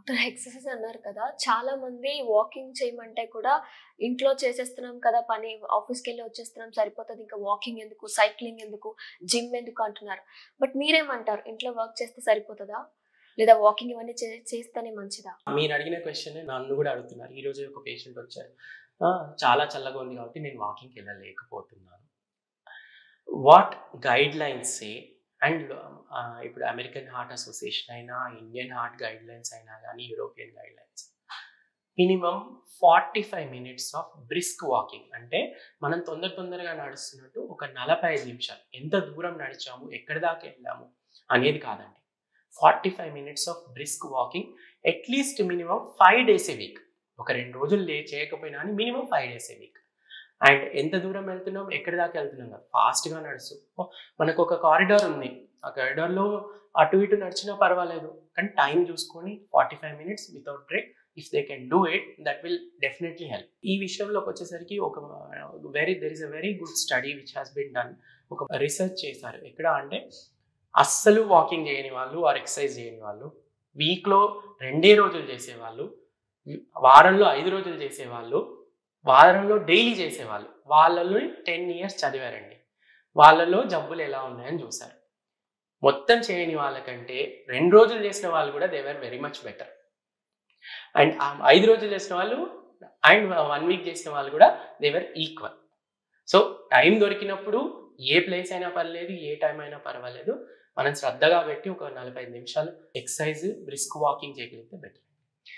doctor exercise అన్నారు కదా చాలా మంది వాకింగ్ చేయమంటే కూడా ఇంట్లో చేసేస్తున్నాం కదా పని ఆఫీస్కి వెళ్ళి వచ్చేస్తున్నాం సరిపోతుంది ఇంకా వాకింగ్ ఎందుకు సైక్లింగ్ ఎందుకు జిమ్ ఎందుకు అంటున్నారు బట్ మీరేమంటారు ఇంట్లో వర్క్ చేస్తే సరిపోతుందా లేదా వాకింగ్ ఇవన్నీ చే- చేస్తేనే మంచిదా మీరు అడిగిన క్వశ్చన్ నన్ను కూడా అడుగుతున్నారు ఈ రోజు ఒక పేషెంట్ వచ్చారు "ఆ, చాలా చల్లగా ఉంది కాబట్టి నేను వాకింగ్కి వెళ్ళలేకపోతున్నాను what guidelines say and ఇప్పుడు అమెరికన్ హార్ట్ అసోసియేషన్ అయినా ఇండియన్ హార్ట్ గైడ్ లైన్స్ అయినా కానీ European guidelines minimum forty five minutes of brisk walking అంటే మనం తొందర తొందరగా నడుస్తున్నట్టు ఒక నలభై ఐదు నిమిషాలు ఎంత దూరం నడిచాము ఎక్కడి దాకా వెళ్ళాము అనేది కాదండి forty five minutes of brisk walking atleast minimum five days a week ఒక రెండు రోజులు లే చేయకపోయినా కానీ minimum five days a week and ఎంత దూరం వెళ్తున్నాం ఎక్కడి దాకా వెళ్తున్నాం కదా ఫాస్ట్గా నడుస్తూ ఓ, మనకు ఒక కారిడార్ ఉంది ఆ కారిడార్లో అటు ఇటు నడిచినా పర్వాలేదు కానీ టైం చూసుకొని forty five minutes without break if they can do it that will definitely help ఈ విషయంలోకి వచ్చేసరికి ఒక very there is a very good study which has been done ఒక రీసెర్చ్ చేశారు ఎక్కడ అంటే అస్సలు వాకింగ్ చేయని వాళ్ళు ఆర్ ఎక్సర్సైజ్ చేయని వాళ్ళు వీక్లో రెండే రోజులు చేసేవాళ్ళు వారంలో ఐదు రోజులు చేసేవాళ్ళు వారంలో డైలీ చేసేవాళ్ళు వాళ్ళలో టెన్ ఇయర్స్ చదివారండి వాళ్ళలో జబ్బులు ఎలా ఉన్నాయని చూశారు మొత్తం చేయని వాళ్ళకంటే రెండు రోజులు చేసిన వాళ్ళు కూడా they were very much better and ఐదు రోజులు చేసిన వాళ్ళు అండ్ వన్ వీక్ చేసిన వాళ్ళు కూడా they were equal so time దొరికినప్పుడు ఏ ప్లేస్ అయినా పర్లేదు ఏ టైం అయినా పర్వాలేదు మనం శ్రద్ధగా పెట్టి ఒక నలభై ఐదు నిమిషాలు ఎక్సర్సైజ్ బ్రిస్క్ వాకింగ్ చేయగలిగితే బెటర్